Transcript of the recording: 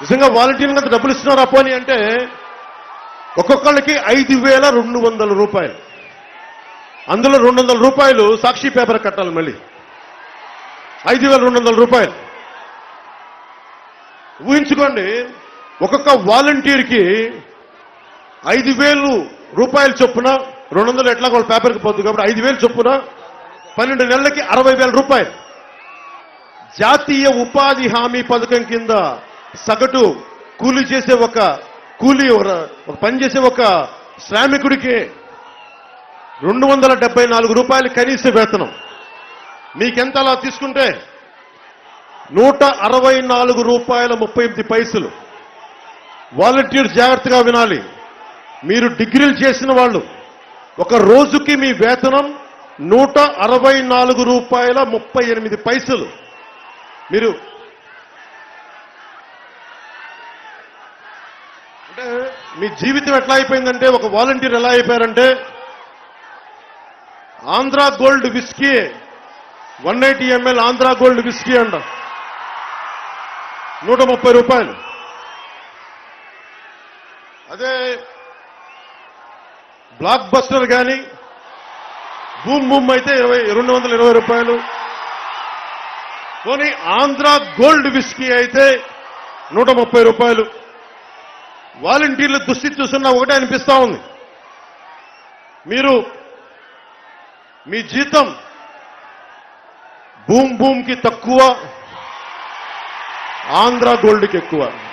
నిజంగా వాలంటీర్లకు అంత డబ్బులు ఇస్తున్నారా పోనీ అంటే ఒక్కొక్కళ్ళకి ఐదు వేల రెండు వందల రూపాయలు అందులో రెండు వందల రూపాయలు సాక్షి పేపర్ కట్టాలి మళ్ళీ ఐదు వేల రెండు వందల రూపాయలు ఊహించుకోండి ఒక్కొక్క వాలంటీర్కి ఐదు వేలు రూపాయలు చొప్పున రెండు వందలు ఎట్లా వాళ్ళ పేపర్కి పోతుంది కాబట్టి ఐదు వేలు చొప్పున పన్నెండు నెలలకి అరవై వేల రూపాయలు జాతీయ ఉపాధి హామీ పథకం కింద సగటు కూలీ చేసే ఒక కూలీ ఒక- ఒక పని చేసే ఒక శ్రామికుడికి రెండు వందల డెబ్బై నాలుగు రూపాయలు కనీస వేతనం మీకెంత అలా తీసుకుంటే నూట అరవై నాలుగు రూపాయల ముప్పై ఎనిమిది పైసలు వాలంటీర్ జాగ్రత్తగా వినాలి మీరు డిగ్రీలు చేసిన వాళ్ళు ఒక రోజుకి మీ వేతనం నూట అరవై నాలుగు రూపాయల ముప్పై ఎనిమిది పైసలు మీరు అంటే మీ జీవితం ఎట్లా అయిపోయిందంటే ఒక వాలంటీర్ ఎలా అయిపోయారంటే Andhra gold whisky one eighty ML Andhra gold whisky అంట నూట ముప్పై రూపాయలు అదే బ్లాక్ బస్టర్ కానీ బూమ్ బూమ్ అయితే ఇరవై రెండు వందల ఇరవై రూపాయలు పోనీ ఆంధ్ర గోల్డ్ విస్కీ అయితే నూట ముప్పై రూపాయలు వాలంటీర్ల దుస్థితి చూస్తున్నా ఒకటే అనిపిస్తా ఉంది మీరు మీ జీతం బూమ్ బూమ్ కి తక్కువ ఆంధ్ర గోల్డ్కి ఎక్కువ